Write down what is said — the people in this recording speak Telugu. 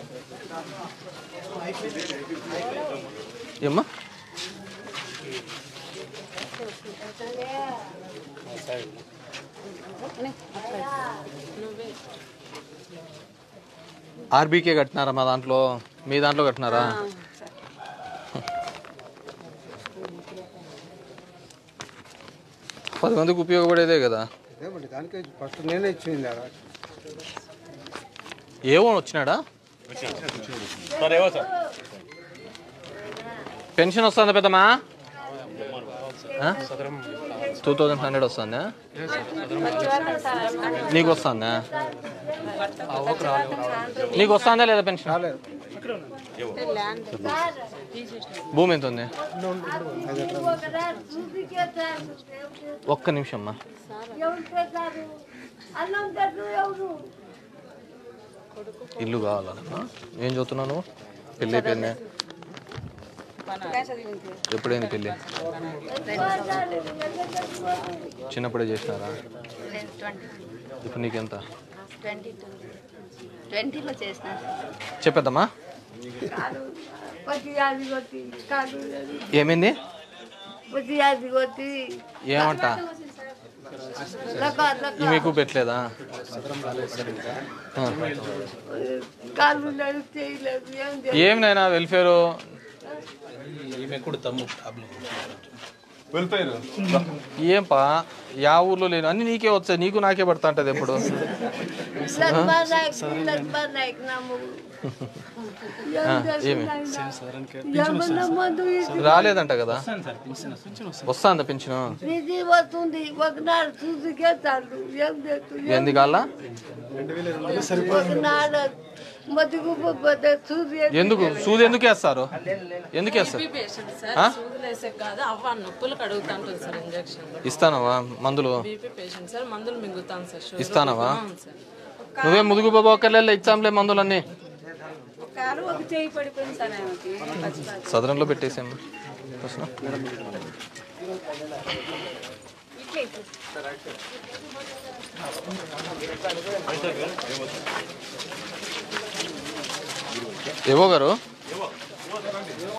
ఏమ్మా ఆర్బీకే కట్టినారా మా దాంట్లో మీ దాంట్లో కట్టినారా పది మందికి ఉపయోగపడేదే కదా అదేమండి దానికి ఫస్ట్ నేనే ఇచ్చింది ఆడ ఏవో వచ్చినాడా పెన్షన్ వస్తుందా పెద్దమ్మా టూ థౌజండ్ హండ్రెడ్ వస్తుందా నీకు వస్తుందా నీకు వస్తుందా లేదా పెన్షన్ రాలేదు భూమి ఎంత ఉంది ఒక్క నిమిషం అమ్మా అన్నం తింటూ ఎవరు ఇల్లు కావాలమ్మా ఏం చదువుతున్నావు పెళ్ళి అయిపోయింది ఎప్పుడైంది పెళ్ళి చిన్నప్పుడే చేసినారా ఇప్పుడు నీకెంత ట్వంటీ టూ ట్వంటీలో చేసిన చెప్పేద్దామా పచ్చి యాది కొట్టి కాదు ఏమైంది పచ్చి యాది కొట్టి ఏమంట లక లక మీకు పెట్టలేదా ఆ. కాళ్ళు లేదు చేయలేదు ఏం చేయలేదు. ఏం నైనా వెల్ఫేరు ఏం పా యా ఊర్లో లేను అన్ని నీకే వచ్చాయి నీకు నాకే పడతా ఉంటది ఎప్పుడు లక్ష్మణ్ నాయక్ లక్ష్మణ్ నాయక్ నా మొగుడు. ఏం ఆ, చేస్తున్నా ఏమి? ఆయన? ఏమన్నా మందు ఇచ్చి రాలేదంట కదా వస్తాందా పెన్షన్ నిధి వస్తుంది ఒకనాడు చూసుకెళ్తాడు ఏం చేస్తుంది ఎందుకు కాళ్ళ ఒకనాడు మతిగుపోతే చూసి ఎందుకు సూది ఎందుకు వేస్తారు ఎందుకు వేస్తారు పేషెంట్ సార్ ఆ? సూదులు వేసే కాదు అవ్వ నొప్పులు కడుగుతాంటుంది సార్ ఇంజక్షన్ ఇస్తానవా మందులు బీపీ పేషెంట్ సార్ మందులు మింగుతాను సార్ షుగర్ ఇస్తానవా అవును సార్ నువ్వే ముదుగు బాబోక్కర్లే ఇచ్చాంలే మందులన్నీ కాలు ఒక చేయి పడిపోయింది సార్ ఆమెకి పచ్చిపాలు. సదరంలో పెట్టేసాం వస్తున్నా? ఏవో గారు